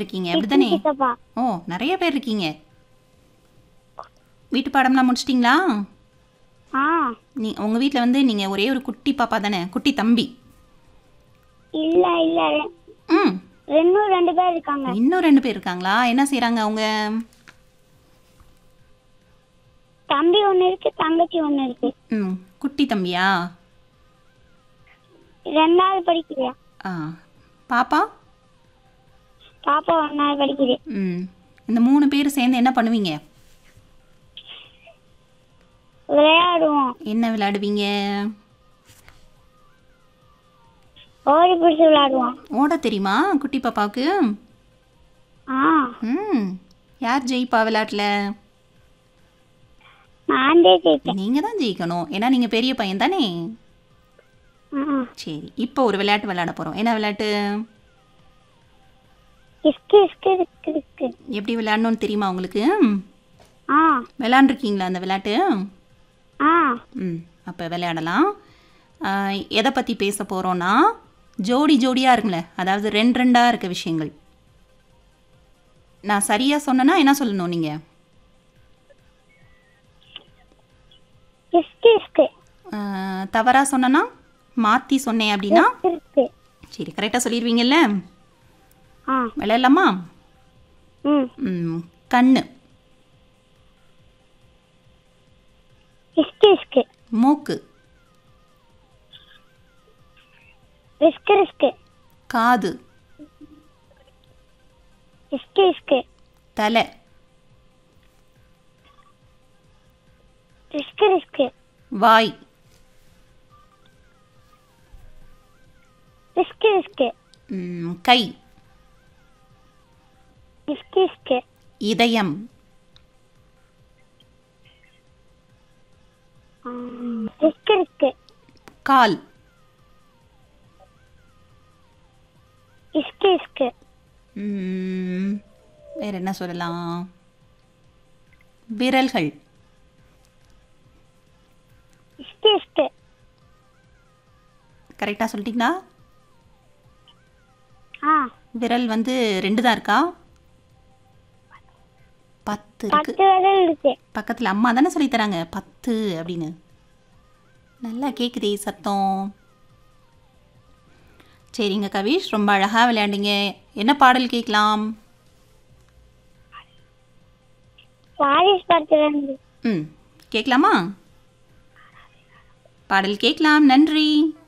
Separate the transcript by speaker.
Speaker 1: இருக்கீங்க அப்படிதானே
Speaker 2: சித்தப்பா
Speaker 1: ஓ நிறைய பேர் இருக்கீங்க வீட்டு பாடம்லாம் முடிச்சிட்டிங்களா
Speaker 2: ஆ
Speaker 1: நீ உங்கள் வீட்டில் வந்து நீங்கள் ஒரே ஒரு குட்டி பாப்பா தானே குட்டி தம்பி
Speaker 2: இல்ல இல்ல ரெ-
Speaker 1: ம்
Speaker 2: இன்னும் ரெண்டு பேர் இருக்காங்க
Speaker 1: இன்னும் ரெண்டு பேர் இருக்காங்களா என்ன செய்கிறாங்க அவங்க
Speaker 2: தம்பி ஒண்ணு இருக்கு தங்கச்சி ஒண்ணு இருக்கு
Speaker 1: ம் குட்டி தம்பியா
Speaker 2: ரெண்டாவது படிக்கிறியா
Speaker 1: ஆ பாப்பா
Speaker 2: பாப்பா ஒன்னாவது படிக்குது
Speaker 1: ம் இந்த மூணு பேர் சேர்ந்து என்ன பண்ணுவீங்க
Speaker 2: விளையாடுவோம்
Speaker 1: என்ன விளையாடுவீங்க
Speaker 2: ஓடி பிடிச்சி விளையாடுவோம்
Speaker 1: ஓட தெரியுமா குட்டி பாப்பாவுக்கு
Speaker 2: ஆ
Speaker 1: ம் யார் ஜெயிப்பா விளையாட்டில்
Speaker 2: நான் தான் ஜெயிப்பேன்
Speaker 1: நீங்கள் தான் ஜெயிக்கணும் ஏன்னா நீங்கள் பெரிய பையன் தானே
Speaker 2: ஆ.
Speaker 1: சரி இப்போ ஒரு விளையாட்டு விளையாட போகிறோம் என்ன விளையாட்டு
Speaker 2: இஸ்கு இஸ்கு இஸ்கு இஸ்கு
Speaker 1: எப்படி விளையாடணும்னு தெரியுமா உங்களுக்கு
Speaker 2: ஆ
Speaker 1: விளையாண்டுருக்கீங்களா அந்த விளையாட்டு
Speaker 2: ஆ
Speaker 1: ம் அப்போ விளையாடலாம் ஆஹ், எதை பற்றி பேச போகிறோன்னா ஜோடி ஜோடியாக இருக்குங்களே அதாவது ரெண்டு ரெண்டாக இருக்க விஷயங்கள் நான் சரியாக சொன்னேன்னா என்ன சொல்லணும் நீங்கள்
Speaker 2: இஸ்கு இஸ்கு
Speaker 1: தவறாக சொன்னேன்னா மாற்றி சொன்னேன் அப்படின்னா
Speaker 2: இஸ்கு
Speaker 1: சரி கரெக்டாக சொல்லிடுவீங்கல்ல
Speaker 2: ஆ
Speaker 1: விளையாடலாமா
Speaker 2: ம்
Speaker 1: ம், கண்ணு
Speaker 2: இஸ்கு இஸ்கு
Speaker 1: மூக்கு
Speaker 2: ரிஸ்கு ரிஸ்கு
Speaker 1: காது
Speaker 2: இஸ்கு இஸ்கு
Speaker 1: தலை
Speaker 2: ரிஸ்கு ரிஸ்கு
Speaker 1: வாய்
Speaker 2: ரிஸ்கு ரிஸ்கு
Speaker 1: ம், கை
Speaker 2: இஸ்கு இஸ்கு
Speaker 1: இதயம்
Speaker 2: ரிஸ்கு ரிஸ்கு
Speaker 1: கால்
Speaker 2: இஸ்கு இஸ்கு
Speaker 1: ம், வேற என்ன சொல்லலாம் விரல்கள்
Speaker 2: இஸ்கு இஸ்கு
Speaker 1: கரெக்டாக சொல்லிட்டீங்களா
Speaker 2: ஆ
Speaker 1: விரல் வந்து ரெண்டு தான் இருக்கா பத்து இருக்கு
Speaker 2: பத்து விரல் இருக்கு
Speaker 1: பக்கத்தில் அம்மா தானே சொல்லித் தராங்க பத்து அப்படின்னு நல்லா கேட்குதே சத்தம் சரிங்க கவிஷ் ரொம்ப அழகாக விளையாண்டீங்க என்ன பாடல் கேட்கலாம்
Speaker 2: வாரிஸ் படத்துல இருந்து
Speaker 1: ம் கேட்கலாமா பாடல் கேட்கலாம் நன்றி